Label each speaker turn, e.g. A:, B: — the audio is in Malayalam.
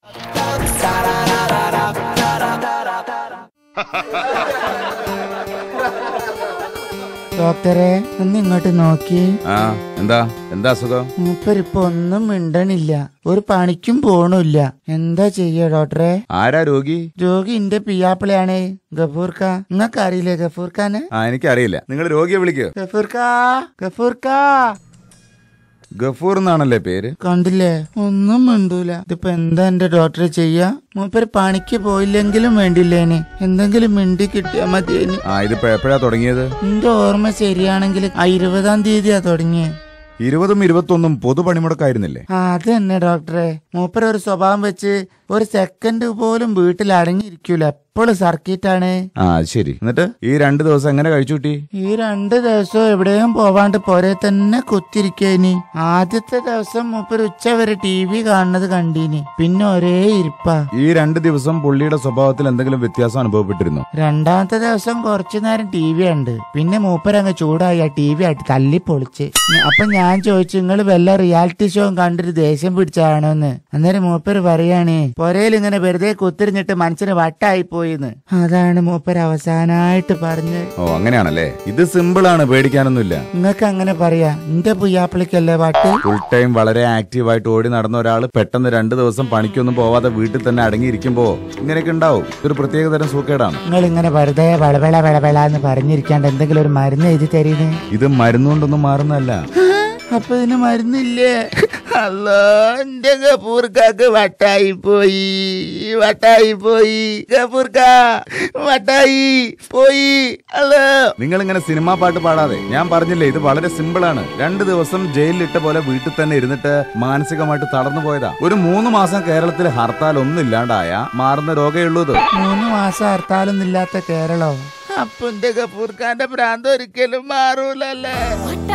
A: ഡോക്ടറെ ഒന്ന് ഇങ്ങോട്ട് നോക്കി
B: ആ എന്താ എന്താ അസുഖം
A: മൂപ്പരിപ്പൊ ഒന്നും മിണ്ടണില്ല ഒരു പണിക്കും പോണില്ല എന്താ ചെയ്യ ഡോക്ടറെ
B: ആരാ രോഗി
A: രോഗി എന്റെ പിയാപ്പിളയാണ് ഗഫൂർക്ക നിങ്ങൾക്ക് അറിയില്ലേ ഗഫൂർഖാന്
B: ആ എനിക്കറിയില്ല നിങ്ങൾ രോഗിയെ വിളിക്കുക
A: ഗഫൂർക്ക ഗഫൂർക്ക
B: ഗഫൂർ എന്നാണല്ലേ പേര്
A: കണ്ടില്ലേ ഒന്നും മിണ്ടൂല ഇതിപ്പോ എന്താ എന്റെ ഡോക്ടറെ ചെയ്യാ മൂപ്പര് പണിക്ക് പോയില്ലെങ്കിലും വേണ്ടില്ലേനി എന്തെങ്കിലും മിണ്ടി കിട്ടിയാ മതിയേനി
B: ആ ഇതിപ്പോ എപ്പോഴാ തുടങ്ങിയത്
A: എന്റെ ഓർമ്മ ശരിയാണെങ്കിൽ ആ ഇരുപതാം തീയതിയാ തുടങ്ങിയേ
B: ഇരുപതും ഇരുപത്തൊന്നും പൊതു പണിമുടക്കായിരുന്നില്ലേ
A: ആ അത് തന്നെ ഡോക്ടറെ മൂപ്പര് ഒരു സ്വഭാവം വെച്ച് ഒരു സെക്കൻഡ് പോലും വീട്ടിൽ അടങ്ങിയിരിക്കൂല എപ്പോഴും സർക്കിറ്റാണ്
B: ആ അത് ശരി എന്നിട്ട് ഈ രണ്ട് ദിവസം എങ്ങനെ കഴിച്ചു കൂട്ടി
A: ഈ രണ്ട് ദിവസവും എവിടെയും പോവാണ്ട് പോരെ തന്നെ കുത്തിരിക്കേനി ആദ്യത്തെ ദിവസം മൂപ്പര് ഉച്ച വരെ ടി വി കാണുന്നത് കണ്ടീനി പിന്നെ ഒരേ ഇരിപ്പാ
B: ഈ രണ്ട് ദിവസം പുള്ളിയുടെ സ്വഭാവത്തിൽ എന്തെങ്കിലും വ്യത്യാസം അനുഭവപ്പെട്ടിരുന്നു
A: രണ്ടാമത്തെ ദിവസം കുറച്ചു നേരം ടി വി ഉണ്ട് പിന്നെ മൂപ്പരങ്ങ് ചൂടായി ആ ടി വി ആയിട്ട് തല്ലി പൊളിച്ച് ഞ- അപ്പൊ ഞാൻ ചോദിച്ചു നിങ്ങൾ വല്ല റിയാലിറ്റി ഷോ കണ്ടിട്ട് ദേഷ്യം പിടിച്ചാണോന്ന് അന്നേരം മൂപ്പര് പറയാണ് പൊരയിൽ ഇങ്ങനെ വെറുതെ കുത്തിരിഞ്ഞിട്ട് മനസ്സിന് വട്ടായി പോയിന്ന് അതാണ് മൂപ്പര് അവസാനായിട്ട് പറഞ്ഞ്
B: ഓ അങ്ങനെയാണല്ലേ ഇത് സിമ്പിൾ ആണ് പേടിക്കാനൊന്നുമില്ല
A: നിങ്ങൾക്ക് അങ്ങനെ പറയാ എന്റെ പുയ്യാപ്പിളിക്കല്ലേ പാട്ട്
B: ഫുൾ ടൈം വളരെ ആക്റ്റീവായിട്ട് ഓടി നടന്ന ഒരാൾ പെട്ടെന്ന് രണ്ട് ദിവസം പണിക്കൊന്നും പോവാതെ വീട്ടിൽ തന്നെ അടങ്ങിയിരിക്കുമ്പോ ഇങ്ങനെയൊക്കെ ഉണ്ടാവും ഇതൊരു പ്രത്യേക തരം സൂക്കേടാണ്
A: നിങ്ങൾ ഇങ്ങനെ വെറുതെ വളവള വളവള എന്ന് പറഞ്ഞിരിക്കാണ്ട് എന്തെങ്കിലും ഒരു മരുന്ന് എഴുതി തരീന്ന്
B: ഇത് മരുന്നുകൊണ്ടൊന്നും മാറുന്നതല്ല
A: അപ്പൊ ഇതിന് മരുന്നില്ലേ അല്ലോ എന്റെ ഗപ്പൂർക്കാക്ക് വട്ടായി പോയി വട്ടായി പോയി ഗപ്പൂർക്ക വട്ടായി പോയി അല്ലോ
B: നിങ്ങൾ ഇങ്ങനെ സിനിമാ പാട്ട് പാടാതെ ഞാൻ പറഞ്ഞില്ലേ ഇത് വളരെ സിമ്പിൾ ആണ് രണ്ട് ദിവസം ജയിലിലിട്ട പോലെ വീട്ടിൽ തന്നെ ഇരുന്നിട്ട് മാനസികമായിട്ട് തളർന്നു പോയതാ ഒരു മൂന്ന് മാസം കേരളത്തിൽ ഹർത്താൽ ഒന്നും ഇല്ലാണ്ടായ മാറുന്ന രോഗമേ ഉള്ളൂ ഇത്
A: മൂന്ന് മാസം ഹർത്താലൊന്നും ഇല്ലാത്ത കേരളോ അപ്പൊ എന്റെ ഗപ്പൂർക്കാന്റെ ഭ്രാന്ത് ഒരിക്കലും മാറൂലല്ലേ